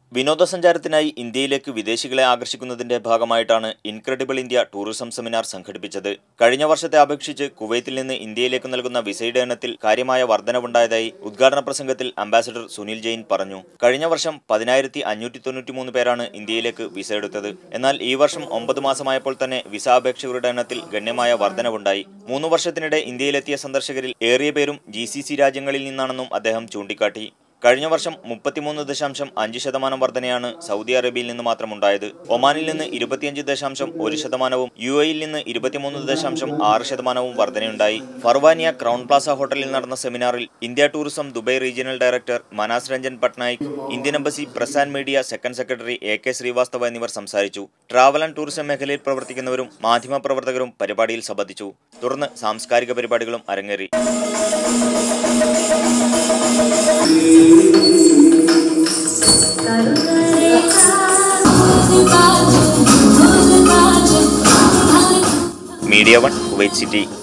വിനോദസഞ്ചാരത്തിനായി ഇന്ത്യയിലേക്ക് വിദേശികളെ ആകർഷിക്കുന്നതിന്റെ ഭാഗമായിട്ടാണ് incredible India tourism seminar സംഘടിപ്പിച്ചത് കഴിഞ്ഞ വർഷത്തെ അപേക്ഷിച്ച് കുവൈത്തിൽ നിന്ന് ഇന്ത്യയിലേക്ക് നൽകുന്ന വിസയുടെ എണ്ണത്തിൽ കാര്യമായ വർധനവുണ്ടായതായി ഉദ്ഘാടന പ്രസംഗത്തിൽ അംബാസഡർ സുനിൽ ജെയിൻ പറഞ്ഞു കഴിഞ്ഞ വർഷം പതിനായിരത്തി അഞ്ഞൂറ്റി തൊണ്ണൂറ്റിമൂന്ന് പേരാണ് ഇന്ത്യയിലേക്ക് വിസ എടുത്തത് എന്നാൽ ഈ വർഷം ഒമ്പത് മാസമായപ്പോൾ തന്നെ വിസ അപേക്ഷകരുടെ എണ്ണത്തിൽ ഗണ്യമായ വർധനവുണ്ടായി മൂന്ന് വർഷത്തിനിടെ ഇന്ത്യയിലെത്തിയ സന്ദർശകരിൽ ഏറിയ പേരും ജി സി സി രാജ്യങ്ങളിൽ നിന്നാണെന്നും അദ്ദേഹം ചൂണ്ടിക്കാട്ടി കഴിഞ്ഞ വർഷം മുപ്പത്തിമൂന്ന് ദശാംശം അഞ്ച് ശതമാനം വർധനയാണ് സൗദി അറേബ്യയിൽ നിന്ന് മാത്രമുണ്ടായത് ഒമാനിൽ നിന്ന് ഇരുപത്തിയഞ്ച് ദശാംശം ഒരു ശതമാനവും യു എയിൽ നിന്ന് ഇരുപത്തിമൂന്ന് ദശാംശം ആറ് ശതമാനവും വർധനയുണ്ടായി ഫർവാനിയ ക്രൗൺ പ്ലാസ ഹോട്ടലിൽ നടന്ന സെമിനാറിൽ India tourism Dubai regional director Manas Ranjan Patnaik Indian embassy press and media second secretary A K Srivastava എന്നിവർ സംസാരിച്ചു ട്രാവൽ ആൻഡ് ടൂറിസം മേഖലയിൽ പ്രവർത്തിക്കുന്നവരും മാധ്യമപ്രവർത്തകരും പരിപാടിയിൽ സംബന്ധിച്ചു തുടർന്ന് സാംസ്കാരിക പരിപാടികളും അരങ്ങേറി മീഡിയ വൺ കുവൈറ്റ് സിറ്റി